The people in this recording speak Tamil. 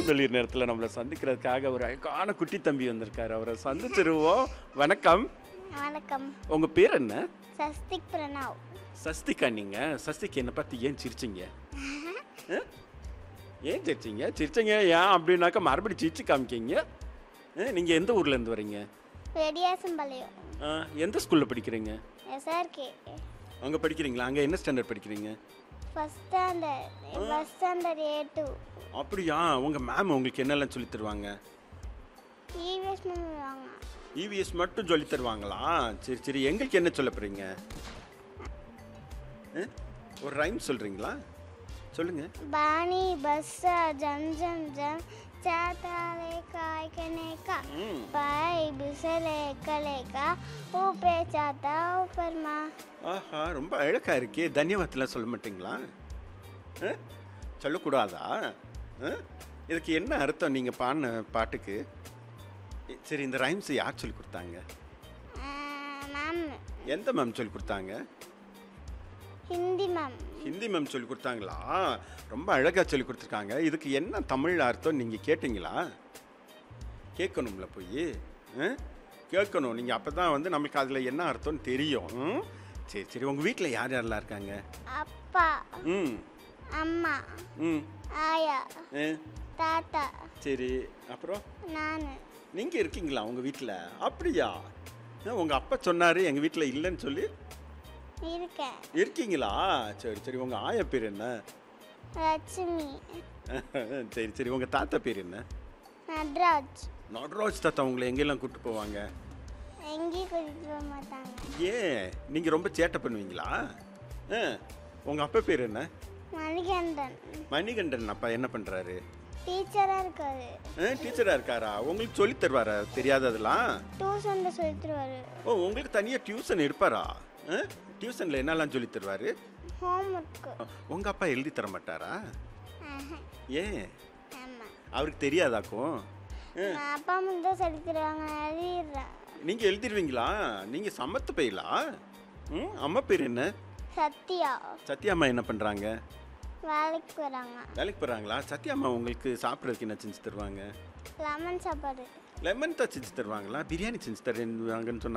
பூந்தளிர் நேரத்தில் நம்மளை சந்திக்கிறதுக்காக ஒரு அழகான குட்டி தம்பி வந்திருக்காரு அவரை சந்திச்சிருவோம் வணக்கம் வணக்கம் உங்கள் பேர் என்ன சஸ்திக் பிரணவ் சஸ்திகா நீங்கள் சஸ்திக் என்னை பார்த்து ஏன் சிரிச்சிங்க ஆ? ஏன் சிரிச்சிங்க சிரிச்சிங்க ஏன் அப்படின்னாக்கா மறுபடியும் சிரிச்சு காமிக்கிங்க நீங்கள் எந்த ஊர்லேருந்து வரீங்க வெடியாசம்பாளையம் ஆ, எந்த ஸ்கூலில் படிக்கிறீங்க எஸ்ஆர்கே அங்கே படிக்கிறீங்களா அங்கே என்ன ஸ்டாண்டர்ட் படிக்கிறீங்க first standard first standard A two அப்படியா உங்கள் மேம் உங்களுக்கு என்னெல்லாம் சொல்லித் தருவாங்க இவிஎஸ் வாங்க இவிஎஸ் மட்டும் சொல்லித் தருவாங்களா சரி சரி எங்களுக்கு என்ன சொல்ல போகிறீங்க ஒரு ரைம் சொல்கிறீங்களா சொல்லுங்கள் பாணி பஸ்ஸா ஜம் ஜம் ஜம் చాతాలే కాయకనేక ம் పాయ్ బిసలేక లేక ఊపే చాత ఊపర్మా ஆஹா ரொம்ப அழகா இருக்கே தன்யவாதத்தில் சொல்ல மாட்டீங்களா ஆ? சொல்லக்கூடாதா ஆ? இதுக்கு என்ன அர்த்தம் நீங்கள் பாடின பாட்டுக்கு சரி இந்த ரைம்ஸ் யார் சொல்லி கொடுத்தாங்க மேம் எந்த மேம் சொல்லி கொடுத்தாங்க ஹிந்தி மேம் ஹிந்தி மேம் சொல்லி கொடுத்தாங்களா ரொம்ப அழகாக சொல்லி கொடுத்துருக்காங்க இதுக்கு என்ன தமிழ் அர்த்தம் நீங்கள் கேட்டிங்களா கேட்கணும்ல போய் கேட்கணும் நீங்கள் அப்போ தான் வந்து நம்மளுக்கு அதில் என்ன அர்த்தம்னு தெரியும் ம்? சரி சரி உங்கள் வீட்டில் யார் யாரெல்லாம் இருக்காங்க அப்பா ம் அம்மா ம் ஆயா ஆ, தாத்தா சரி அப்புறம் நான் நீங்கள் இருக்கீங்களா உங்கள் வீட்டில் அப்படியா உங்கள் அப்பா சொன்னார் எங்கள் வீட்டில் இல்லைன்னு சொல்லி இருக்கேன் இருக்கீங்களா சரி சரி உங்கள் ஆயா பேர் என்ன லட்சுமி சரி சரி உங்கள் தாத்தா பேர் என்ன நட்ராஜ் நடராஜ் தாத்தா உங்களை எங்கெல்லாம் கூப்பிட்டு போவாங்க எங்கேயும் கூட்டிட்டு போக மாட்டாங்க ஏன் நீங்கள் ரொம்ப சேட்டை பண்ணுவீங்களா ஆ உங்கள் அப்பா பேர் என்ன மணிகண்டன் மணிகண்டன் அப்பா என்ன பண்ணுறாரு டீச்சராக இருக்காரு டீச்சராக இருக்காரா உங்களுக்கு சொல்லித் தருவாரா தெரியாததெல்லாம் டியூஷனில் சொல்லி தருவார் ஓ உங்களுக்கு தனியாக டியூஷன் எடுப்பாரா டியூஷனில் என்னெல்லாம் சொல்லித் தருவார் ஹோம் ஒர்க்கு உங்கள் அப்பா எழுதி தர மாட்டாரா ஏன் ஆமாம் அவருக்கு தெரியாதாக்கும் நான் அப்பா அம்மா தான் சொல்லி தருவாங்க நான் எழுதிடுறேன் நீங்கள் எழுதிடுவீங்களா நீங்கள் சமத்து போயிலா ம் அம்மா பேர் என்ன சத்யா சத்யா அம்மா என்ன பண்ணுறாங்க வேலைக்கு போகிறாங்க வேலைக்கு போகிறாங்களா சத்யா அம்மா உங்களுக்கு சாப்பிட்றதுக்கு என்ன செஞ்சு தருவாங்க லெமன் சாப்பாடு லெமன் தான் செஞ்சு தருவாங்களா பிரியாணி செஞ்சு தருவாங்கன்னு சொன்னாங்க